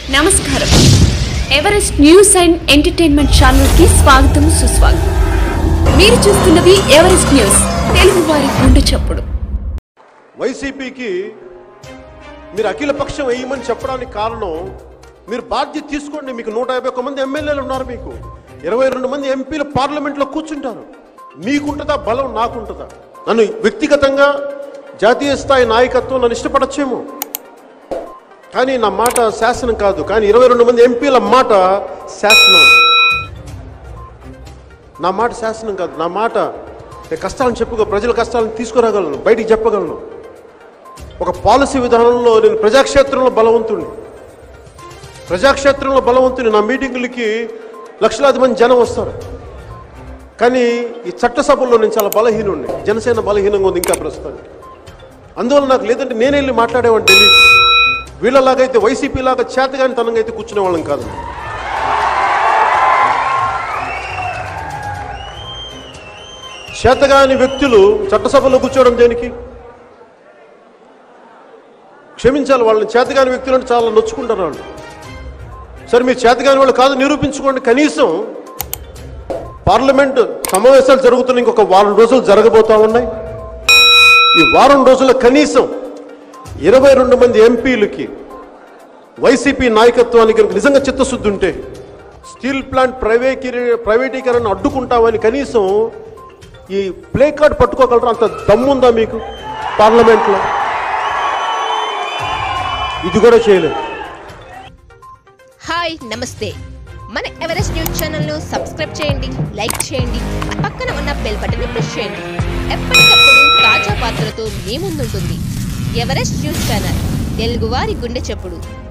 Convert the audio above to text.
నమస్కారం Everest news and entertainment channel కి స్వాగతం సుస్వాగతం మీరు చూస్తున్నది ఎవరెస్ట్ న్యూస్ తెలుగు వారి గుండె చప్పుడు వైసీపీకి మీరు అఖిల పక్షం వేయమని చెప్పడానికి కారణం మీరు బాధ్యత తీసుకోండి మీకు నూట యాభై ఒక్క మంది ఎమ్మెల్యేలు ఉన్నారు మీకు ఇరవై రెండు మంది ఎంపీలు పార్లమెంట్లో కూర్చుంటారు మీకుంటుందా బలం నాకుంటుందా నన్ను వ్యక్తిగతంగా జాతీయ స్థాయి నాయకత్వం నన్ను ఇష్టపడచ్చేమో కానీ నా మాట శాసనం కాదు కానీ ఇరవై రెండు మంది ఎంపీల మాట శాసనం నా మాట శాసనం కాదు నా మాట నేను కష్టాలను చెప్పుకో ప్రజల కష్టాలను తీసుకురాగలను బయటికి చెప్పగలను ఒక పాలసీ విధానంలో నేను ప్రజాక్షేత్రంలో బలవంతుడిని ప్రజాక్షేత్రంలో బలవంతుని నా మీటింగులకి లక్షలాది మంది జనం వస్తారు కానీ ఈ చట్టసభల్లో నేను చాలా బలహీనుడిని జనసేన బలహీనంగా ఉంది ఇంకా ప్రస్తుతానికి అందువల్ల నాకు లేదంటే నేనే వెళ్ళి మాట్లాడేవాడిని ఢిల్లీ వీళ్ళలాగైతే వైసీపీ లాగా చేతగాని తనంగా అయితే కూర్చునే వాళ్ళం కాదు చేతగాని వ్యక్తులు చట్టసభలో కూర్చోవడం దేనికి క్షమించాలి వాళ్ళని చేతగాని వ్యక్తులు అంటే చాలా నొచ్చుకుంటారు వాళ్ళు సరే మీరు చేతగాని వాళ్ళు కాదు నిరూపించుకోండి కనీసం పార్లమెంట్ సమావేశాలు జరుగుతున్న ఇంకొక వారం రోజులు జరగబోతా ఉన్నాయి ఈ వారం రోజుల కనీసం ఇరవై రెండు మంది ఎంపీలకి వైసీపీ నాయకత్వానికి కనుక నిజంగా చిత్తశుద్ధి ఉంటే స్టీల్ ప్లాంట్ ప్రైవేకీ ప్రైవేటీకరణ అడ్డుకుంటామని కనీసం ఈ ప్లే కార్డ్ పట్టుకోగలరా అంత దమ్ముందా మీకు పార్లమెంట్లో ఇది కూడా చేయలేదు హాయ్ నమస్తే మన ఎవరెస్ట్ న్యూస్ ఛానల్ ను సబ్స్క్రైబ్ చేయండి లైక్ చేయండి పక్కన ఉన్న బెల్ బటన్ ని ప్రెస్ చేయండి ఎప్పటికప్పుడు తాజా వార్తలతో మీ ముందుంటుంది ఎవరెస్ట్ న్యూస్ ఛానల్ తెలుగువారి గుండె చప్పుడు